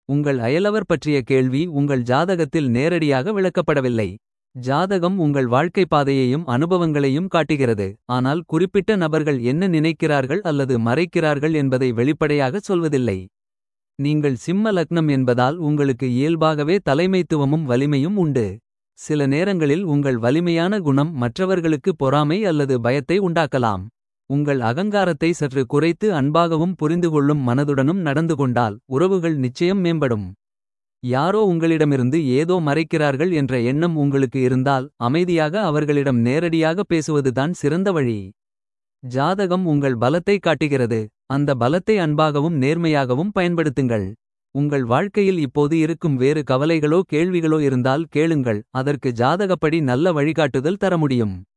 உங்கள் அயலவர் பற்றிய கேள்வி உங்கள் ஜாதகத்தில் நேரடியாக விளக்கப்படவில்லை. ஜாதகம் உங்கள் வாழ்க்கைப் பாதையையும் அனுபவங்களையும் காட்டுகிறது. ஆனால் குறிப்பிட்ட நபர்கள் என்ன நினைக்கிறார்கள் அல்லது மறைக்கிறார்கள் என்பதை வெளிப்படையாக சொல்வதில்லை. நீங்கள் சிம்ம லக்னம் என்பதால் உங்களுக்கு இயல்பாகவே தலைமைத்துவமும் வலிமையும் உண்டு. சில நேரங்களில் உங்கள் வலிமையான குணம் மற்றவர்களுக்கு பொறாமை அல்லது பயத்தை உண்டாக்கலாம். உங்கள் அகங்காரத்தை சற்று குறைத்து அன்பாகவும் புரிந்துகொள்ளும் மனதுடனும் நடந்து கொண்டால் உறவுகள் நிச்சயம் மேம்படும். யாரோ உங்களிடமிருந்து ஏதோ மறைக்கிறார்கள் என்ற எண்ணம் உங்களுக்கு இருந்தால் அமைதியாக அவர்களிடம் நேரடியாக பேசுவதுதான் சிறந்த வழி. ஜாதகம் உங்கள் பலத்தை காட்டுகிறது. அந்த பலத்தை அன்பாகவும் நேர்மையாகவும் பயன்படுத்துங்கள். உங்கள் வாழ்க்கையில் இப்போது இருக்கும் வேறு கவலைகளோ கேள்விகளோ இருந்தால் கேளுங்கள். அதற்கு ஜாதகப்படி நல்ல வழிகாட்டுதல் தர முடியும்.